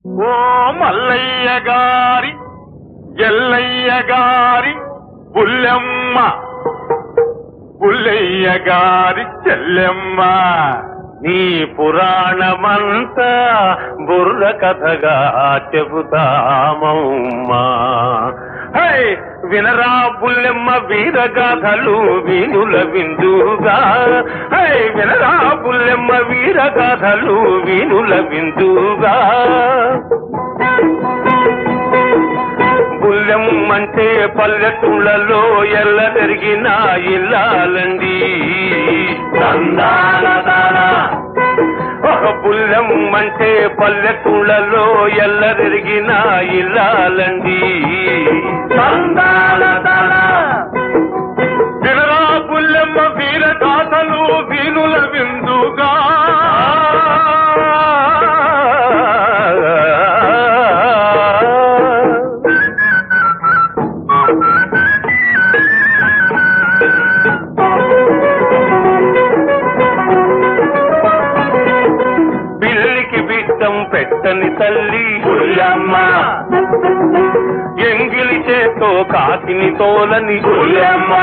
ఓ మల్లయ్య గారి ఎల్లయ్య గారి బుల్లెమ్మ బుల్లయ్య గారి చెల్లెమ్మ నీ పురాణమంతా బుర్ర కథగా చెబుతామమ్మా హై వినరా బుల్లెమ్మ వీరగాథలు వీనుల విందుగా హై వినరా బుల్లెమ్మ వీరగాథలు వీనుల విందుగా బుల్లెం అంటే పల్లెటూళ్ళలో ఎల్ల తిరిగిన ఇల్లాలండి ఒక బుల్లెం అంటే పల్లెటూళ్ళలో ఎల్ల తిరిగిన ఇల్లాలండి వినరా బుల్లెమ్మ వీర గాథలు వీనుల విందుగా పిల్లికి బిడ్డం పెట్టని తల్లి బుల్లమ్మ ఎంగిలి చేతో కాకిని తోలని బుల్లమ్మ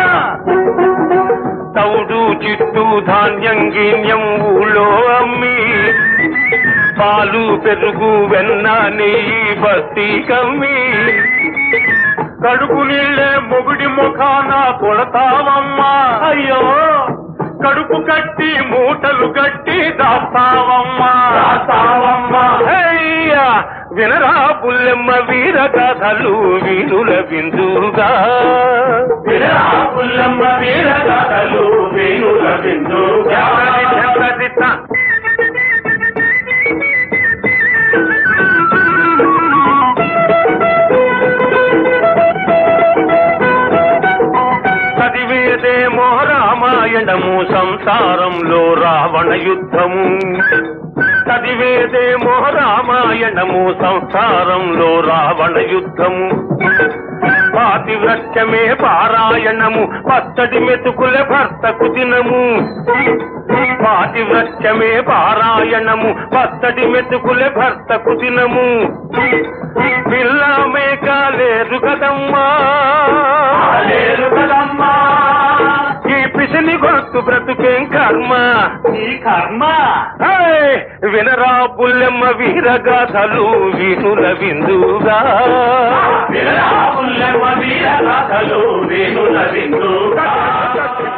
తౌడు చిట్టు ధాన్యం గిన్యం ఊళ్ళో అమ్మి పాలు పెరుగు వెన్న నెయ్యి బస్తీ కమ్మి కడుపు నీళ్ళే మొగుడి ముఖాన కొడతావమ్మా అయ్యో కడుపు కట్టి మూటలు కట్టి దాస్తావమ్మా దాస్తావమ్మా అయ్యా వినరా బుల్లెమ్మ వీర కథలు వీనుల బిందుగా వినరా బుల్లెమ్మ వీర కథలు వీనుల బిందుగా చదివేదేమో రామాయణము సంసారంలో రావణ యుద్ధము చదివేదేమో రామాయణము సంసారంలో రావణ యుద్ధము పాతివ్రత్యమే పారాయణము పచ్చడి మెతుకుల భర్తకు దినము పాతివ్రత్యమే పారాయణము పచ్చడి మెతుకుల భర్తకు దినము పిల్ల మేక లేరు కదమ్మా లేరు కదమ్మా ఈ పిసిని గొంతు బ్రతుకేం కర్మ ఈ కర్మ వినరా బుల్లెమ్మ వీరగాథలు వీనుల విందుగా వినరా బుల్లెమ్మ వీరగాథలు వీనుల విందుగా